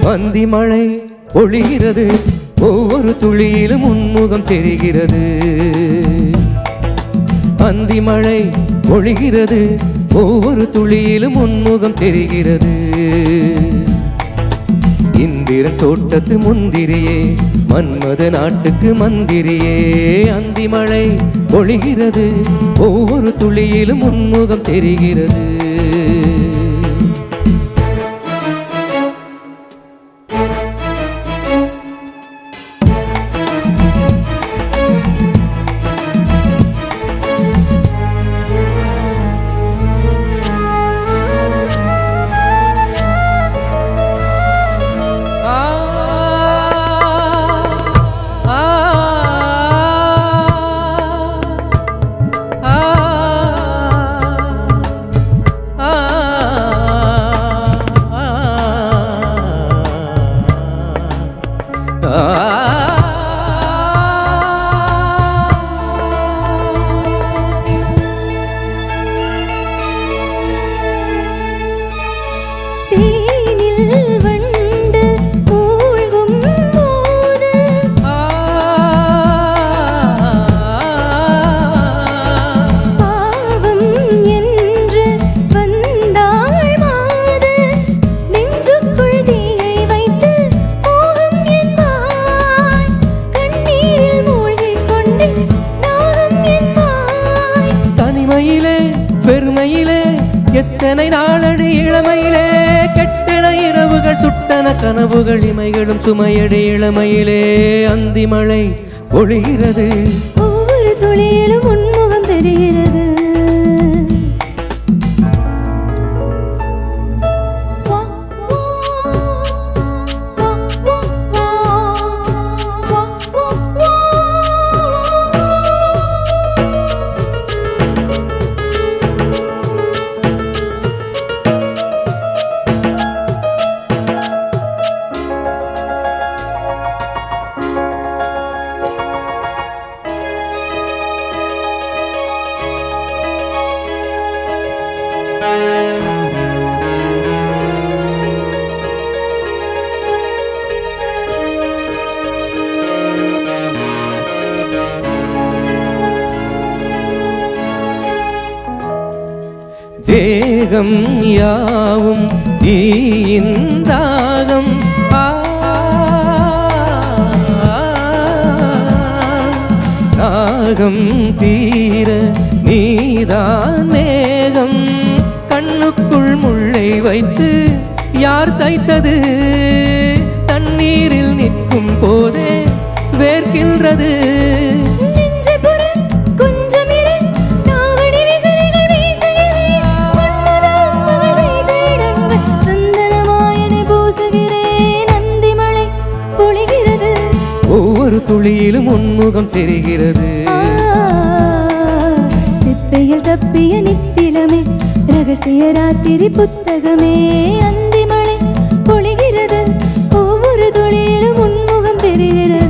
அந்தி மழை பொழிகிறது ஒவ்வொரு துளியிலும் உன்முகம் தெரிகிறது அந்தி மழை பொழிகிறது ஒவ்வொரு துளியிலும் உன்முகம் தெரிகிறது இந்திரன் தோட்டத்து முந்திரியே மன்மத நாட்டுக்கு மந்திரியே அந்தி மழை பொழிகிறது ஒவ்வொரு துளியிலும் உன்முகம் தெரிகிறது தேனில் வண்டு மூழ்கும் போது பாவம் என்று வந்தாள் மாது நெஞ்சுக்குள் தீயை வைத்து மோகம் என்பாய் கண்ணீரில் மூழ்கிக் கொண்டு தாகம் என்பாய் தனிமையிலே பெருமையிலே எத்தனை நாளடி இளமையிலே கெட்டன இரவுகள் சுட்டன கனவுகள் இமைகளும் சுமையடி இளமையிலே அந்தி மழை பொழிகிறது ஒவ்வொரு துளியிலும் உன்முகம் தெரிகிறது வா, வா, வா, வா, வா, வா, வா, வா. தேகம் யாவும் தீயின்றாகம் ஆ, தாகம் தீர நீதான் மேகம் கண்ணுக்குள் முள்ளை வைத்து யார் தைத்தது தண்ணீரில் நிற்கும் போதே வேர்க்கின்றது நெஞ்சபுர கொஞ்சம் இரு, தாவணி விசிறிகள் வீசுகிறேன். மன்மதன் மகளை தேடுங்கள். சந்தனமாயனை பூசுகிறேன். அந்திமழை பொழிகிறது. ஒவ்வொரு துளியிலும் உன்முகம் தெரிகிறது ஆ, சிப்பையில் தப்பிய நித்திலமே ரகசிய ராத்திரி புத்தகமே அந்திமழை பொழிகிறது ஒவ்வொரு துளியிலும் உன்முகம் தெரிகிறது